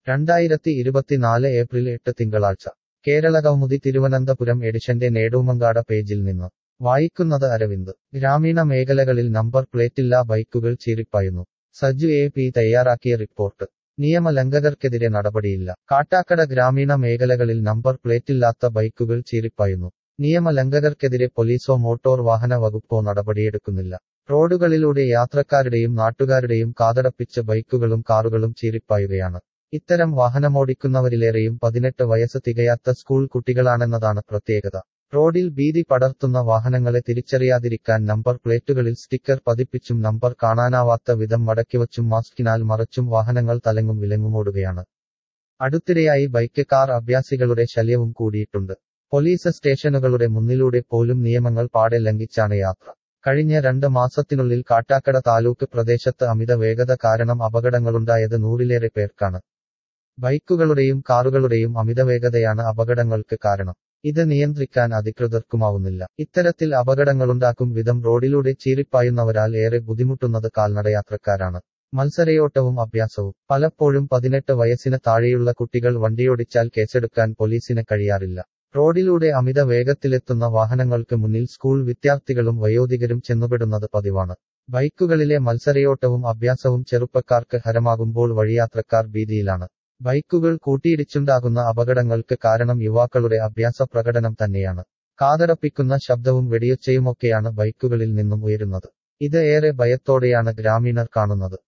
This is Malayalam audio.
രണ്ടായിരത്തി ഇരുപത്തിനാല് ഏപ്രിൽ എട്ട് തിങ്കളാഴ്ച കേരളകൗമുദി തിരുവനന്തപുരം എഡിഷന്റെ നേടൂമങ്കാട പേജിൽ നിന്ന് വായിക്കുന്നത് അരവിന്ദ് ഗ്രാമീണ മേഖലകളിൽ നമ്പർ പ്ലേറ്റില്ലാ ബൈക്കുകൾ ചീറിപ്പായുന്നു സജു എ പി തയ്യാറാക്കിയ റിപ്പോർട്ട് നിയമലംഘകർക്കെതിരെ നടപടിയില്ല കാട്ടാക്കട ഗ്രാമീണ മേഖലകളിൽ നമ്പർ പ്ലേറ്റില്ലാത്ത ബൈക്കുകൾ ചീറിപ്പായുന്നു നിയമലംഘകർക്കെതിരെ പോലീസോ മോട്ടോർ വാഹന വകുപ്പോ നടപടിയെടുക്കുന്നില്ല റോഡുകളിലൂടെ യാത്രക്കാരുടെയും നാട്ടുകാരുടെയും കാതടപ്പിച്ച ബൈക്കുകളും കാറുകളും ചീറിപ്പായുകയാണ് ഇത്തരം വാഹനമോടിക്കുന്നവരിലേറെയും പതിനെട്ട് വയസ്സ് തികയാത്ത സ്കൂൾ കുട്ടികളാണെന്നതാണ് പ്രത്യേകത റോഡിൽ ഭീതി പടർത്തുന്ന വാഹനങ്ങളെ തിരിച്ചറിയാതിരിക്കാൻ നമ്പർ പ്ലേറ്റുകളിൽ സ്റ്റിക്കർ പതിപ്പിച്ചും നമ്പർ കാണാനാവാത്ത വിധം മടക്കിവച്ചും മാസ്കിനാൽ മറച്ചും വാഹനങ്ങൾ തലങ്ങും വിലങ്ങുമോടുകയാണ് അടുത്തിടെയായി ബൈക്ക് കാർ അഭ്യാസികളുടെ ശല്യവും കൂടിയിട്ടുണ്ട് പോലീസ് സ്റ്റേഷനുകളുടെ മുന്നിലൂടെ പോലും നിയമങ്ങൾ പാടെ ലംഘിച്ചാണ് യാത്ര കഴിഞ്ഞ രണ്ട് മാസത്തിനുള്ളിൽ കാട്ടാക്കട താലൂക്ക് പ്രദേശത്ത് അമിത വേഗത കാരണം അപകടങ്ങളുണ്ടായത് നൂറിലേറെ പേർക്കാണ് ബൈക്കുകളുടെയും കാറുകളുടെയും അമിതവേഗതയാണ് അപകടങ്ങൾക്ക് കാരണം ഇത് നിയന്ത്രിക്കാൻ അധികൃതർക്കുമാവുന്നില്ല ഇത്തരത്തിൽ അപകടങ്ങളുണ്ടാക്കും വിധം റോഡിലൂടെ ചീറിപ്പായുന്നവരാൽ ഏറെ ബുദ്ധിമുട്ടുന്നത് കാൽനടയാത്രക്കാരാണ് മത്സരയോട്ടവും അഭ്യാസവും പലപ്പോഴും പതിനെട്ട് വയസ്സിന് താഴെയുള്ള കുട്ടികൾ വണ്ടിയോടിച്ചാൽ കേസെടുക്കാൻ പോലീസിന് കഴിയാറില്ല റോഡിലൂടെ അമിത വേഗത്തിലെത്തുന്ന വാഹനങ്ങൾക്ക് മുന്നിൽ സ്കൂൾ വിദ്യാർത്ഥികളും വയോധികരും ചെന്നുപെടുന്നത് പതിവാണ് ബൈക്കുകളിലെ മത്സരയോട്ടവും അഭ്യാസവും ചെറുപ്പക്കാർക്ക് ഹരമാകുമ്പോൾ വഴിയാത്രക്കാർ ഭീതിയിലാണ് ബൈക്കുകൾ കൂട്ടിയിടിച്ചുണ്ടാകുന്ന അപകടങ്ങൾക്ക് കാരണം യുവാക്കളുടെ അഭ്യാസ പ്രകടനം തന്നെയാണ് കാതടപ്പിക്കുന്ന ശബ്ദവും വെടിയൊച്ചയുമൊക്കെയാണ് ബൈക്കുകളിൽ നിന്നും ഉയരുന്നത് ഇത് ഏറെ ഭയത്തോടെയാണ് ഗ്രാമീണർ കാണുന്നത്